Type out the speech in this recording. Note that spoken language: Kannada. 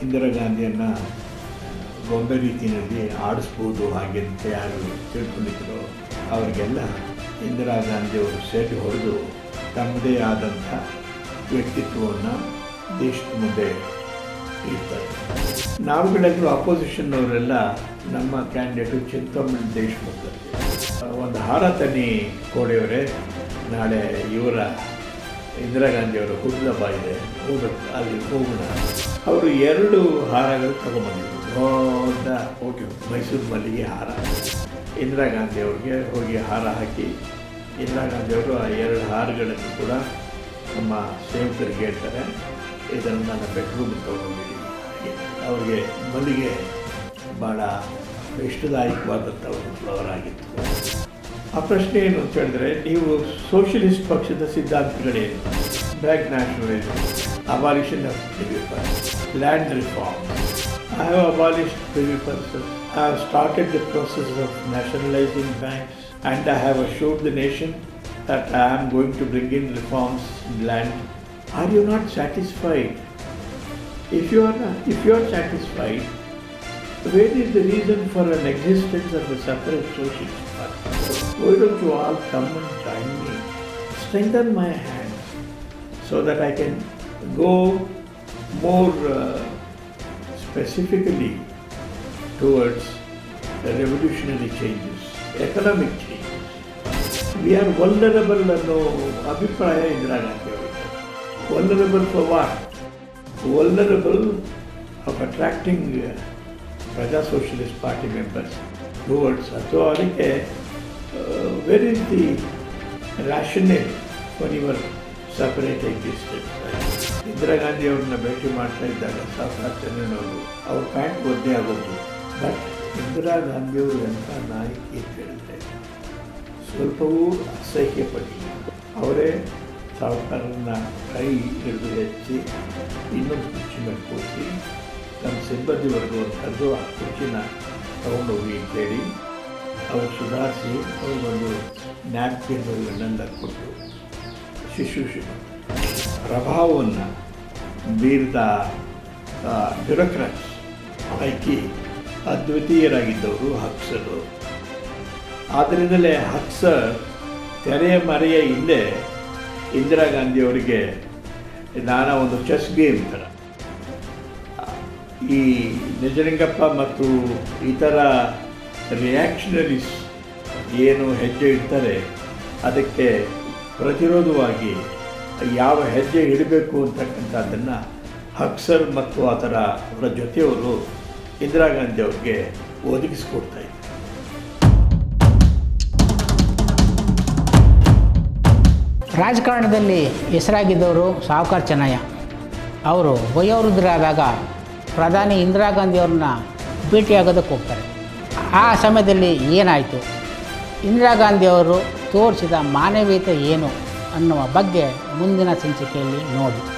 ಇಂದಿರಾ ಗಾಂಧಿಯನ್ನು ಗೊಂಬೆ ರೀತಿಯಲ್ಲಿ ಆಡಿಸ್ಬೋದು ಹಾಗೆ ಅಂತ ಯಾರು ತಿಳ್ಕೊಂಡಿದ್ರು ಅವರಿಗೆಲ್ಲ ಇಂದಿರಾ ಗಾಂಧಿಯವರು ಸೆಟ್ ಹೊಡೆದು ತಮ್ಮದೇ ಆದಂಥ ವ್ಯಕ್ತಿತ್ವವನ್ನು ದೇಶದ ಮುಂದೆ ಇಡ್ತಾರೆ ನಾವುಗಳೆಲ್ಲರೂ ಅಪೋಸಿಷನ್ನವರೆಲ್ಲ ನಮ್ಮ ಕ್ಯಾಂಡಿಡೇಟು ಚಿಂತಾಮಣಿ ದೇಶಮುಖ ಒಂದು ಹಾರ ತನ್ನಿ ಕೋಡೆಯವರೇ ನಾಳೆ ಇವರ ಇಂದಿರಾ ಗಾಂಧಿಯವರ ಹುಟ್ಟುಹಬ್ಬ ಇದೆ ಹೋಗ್ಬೇಕು ಅಲ್ಲಿ ಹೋಗೋಣ ಅವರು ಎರಡು ಹಾರಗಳು ತಗೊಂಬಂದಿದ್ರು ದೊಡ್ಡ ಹೋಗಿ ಮೈಸೂರು ಮಲ್ಲಿಗೆ ಹಾರ ಇಂದಿರಾ ಗಾಂಧಿ ಅವ್ರಿಗೆ ಹೋಗಿ ಹಾರ ಹಾಕಿ ಇಂದಿರಾ ಗಾಂಧಿಯವರು ಆ ಎರಡು ಹಾರಗಳನ್ನು ಕೂಡ ನಮ್ಮ ಸೇವಕರಿಗೆ ಹೇಳ್ತಾರೆ ಇದನ್ನು ನನ್ನ ಬೆಡ್ರೂಮ್ ತೊಗೊಂಡಿದ್ದೀನಿ ಅವ್ರಿಗೆ ಮಲ್ಲಿಗೆ ಭಾಳ ಇಷ್ಟದಾಯಕವಾದಂಥ ಒಂದು ಫ್ಲವರ್ ಆಗಿತ್ತು ಆ ಪ್ರಶ್ನೆ ಏನು ಅಂತ ಹೇಳಿದ್ರೆ ನೀವು ಸೋಷಿಯಲಿಸ್ಟ್ ಪಕ್ಷದ ಸಿದ್ಧಾಂತಗಳೇನು back nationalism abolition of privy purse land reform I have abolished privy purse I have started the process of nationalising banks and I have assured the nation that I am going to bring in reforms in land. Are you not satisfied? If you are not, if you are satisfied, where is the reason for an existence of a separate socialist party? Why don't you all come and join me? Strengthen my hands so that I can go more uh, specifically towards the revolutionary changes, economic changes. We are vulnerable ಅನ್ನೋ ಅಭಿಪ್ರಾಯ ಇಂದಿರಾ ಗಾಂಧಿ ಅವರಿಗೆ vulnerable for what vulnerable of attracting Praja Socialist Party members towards ಅಥವಾ ಅದಕ್ಕೆ very the rational for your separate existence Indira Gandhi ಅವ್ರನ್ನ ಭೇಟಿ ಮಾಡ್ತಾ ಇದ್ದಾಗ ಸಾಫ್ರಾಜ್ ಚಂದ್ರನವರು ಅವ್ರ ಪ್ಯಾಂಟ್ ಒದ್ದೆ ಆಗೋದು ಬಟ್ ಇಂದಿರಾ ಗಾಂಧಿಯವರು ಎಂಥ ನಾಯಕಿ ಅಂತ ಹೇಳಿದ್ರೆ ಸ್ವಲ್ಪವೂ ಅಸಹ್ಯ ಪಡಲಿಲ್ಲ ಅವರೇ ಸಾಹುಕಾರರನ್ನ ಕೈ ಹಿಡಿದು ಹೆಚ್ಚಿ ಇನ್ನೊಂದು ಕುರ್ಚಿ ಮೇಲೆ ಕೂರಿಸಿ ನಮ್ಮ ಸಿಬ್ಬಂದಿ ವರ್ಗವನ್ನು ಕರೆದು ಆ ಕುರ್ಚಿನ ತಗೊಂಡೋಗಿ ಅಂತೇಳಿ ಅವರು ಸುಧಾರಿಸಿ ಅವ್ರಿಗೊಂದು ನ್ಯಾಪ್ಕಿನ್ ಇವನ್ನೆಲ್ಲ ಕೊಟ್ಟು ಶುಶ್ರೂಷೆ ಪ್ರಭಾವವನ್ನು ಬೀರಿದ ಬ್ಯೂರೋಕ್ರಾಟ್ಸ್ ಪೈಕಿ ಅದ್ವಿತೀಯರಾಗಿದ್ದವರು ಹಕ್ಸರು ಆದ್ದರಿಂದಲೇ ಹಕ್ಸರ್ ತೆರೆಯ ಮರೆಯ ಹಿಂದೆ ಇಂದಿರಾ ಗಾಂಧಿಯವರಿಗೆ ನಾನಾ ಒಂದು ಚೆಸ್ ಗೇಮ್ ಥರ ಈ ನಿಜಲಿಂಗಪ್ಪ ಮತ್ತು ಇತರ ರಿಯಾಕ್ಷನರೀಸ್ ಏನು ಹೆಜ್ಜೆ ಇಡ್ತಾರೆ ಅದಕ್ಕೆ ಪ್ರತಿರೋಧವಾಗಿ ಯಾವ ಹೆಜ್ಜೆ ಇಡಬೇಕು ಅಂತಕ್ಕಂಥದ್ದನ್ನು ಹಕ್ಸರ್ ಮತ್ತು ಅದರ ಅವರ ಜೊತೆಯವರು ಇಂದಿರಾ ಗಾಂಧಿ ಅವ್ರಿಗೆ ಒದಗಿಸ್ಕೊಡ್ತಾ ಇದ್ರು ರಾಜಕಾರಣದಲ್ಲಿ ಹೆಸರಾಗಿದ್ದವರು ಸಾವುಕಾರ ಚೆನ್ನಯ್ಯ ಅವರು ವಯೋವೃದ್ಧರಾದಾಗ ಪ್ರಧಾನಿ ಇಂದಿರಾ ಗಾಂಧಿಯವ್ರನ್ನ ಭೇಟಿಯಾಗೋದಕ್ಕೆ ಹೋಗ್ತಾರೆ ಆ ಸಮಯದಲ್ಲಿ ಏನಾಯಿತು ಇಂದಿರಾ ಗಾಂಧಿಯವರು ತೋರಿಸಿದ ಮಾನವೀಯತೆ ಏನು ಅನ್ನುವ ಬಗ್ಗೆ ಮುಂದಿನ ಸಂಚಿಕೆಯಲ್ಲಿ ನೋಡಿ